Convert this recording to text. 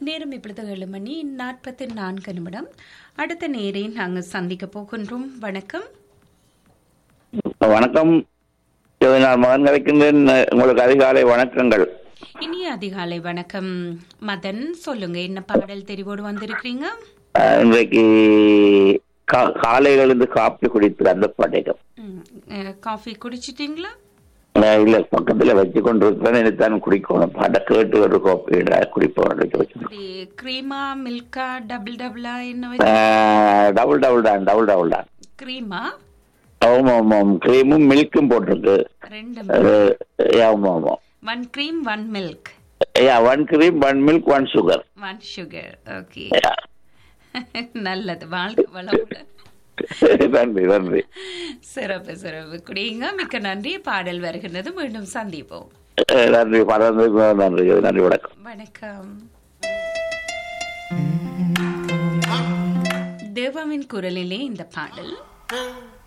நேரம் இப்பொழுது ஏழு மணி நாற்பத்தி நான்கு நிமிடம் அடுத்த நேரை நாங்கள் சந்திக்க போகின்றோம் வணக்கம் வணக்கம் இது நான் மகன் கிடைக்கின்றேன் உங்களுக்கு அதிகாலை வணக்கங்கள் இனிய அதிகாலை வணக்கம் மதன் சொல்லுங்க என்ன பாடல் தெரிவோடு வந்திருக்கிறீங்க அஹ், இன்றைக்கு கா- காலையில இருந்து காப்பி குடித்து அந்த படைகம் ம், அஹ், காஃபி குடிச்சிட்டீங்களா இல்ல பக்கத்துல வச்சு கொண்டு இருக்கிறேன் இனித்தான் குடிக்கணும் பாட கேட்டு ஒரு காப்பி குடிப்போம் வச்சு இது கிரீமா மில்கா டபுள் டபுளா என்ன வச்சு டபுள் டபுள் தான் டபுள் டபுள் தான் கிரீமா ஆமா ஆமா கிரீமும் மில்க்கும் போட்டிருக்கு ரெண்டு அஹ், ஆமா ஆமா one cream one milk one cream one milk one sugar one sugar okay நல்லது வாழ்க்கை வளமுடன் நன்றி நன்றி சிறப்பு சிறப்பு குடியுங்க மிக்க நன்றி பாடல் வருகின்றது மீண்டும் சந்திப்போம் அஹ், நன்றி பரந்து நன்றி நன்றி வணக்கம் வணக்கம் தேவாவின் குரலிலே இந்த பாடல்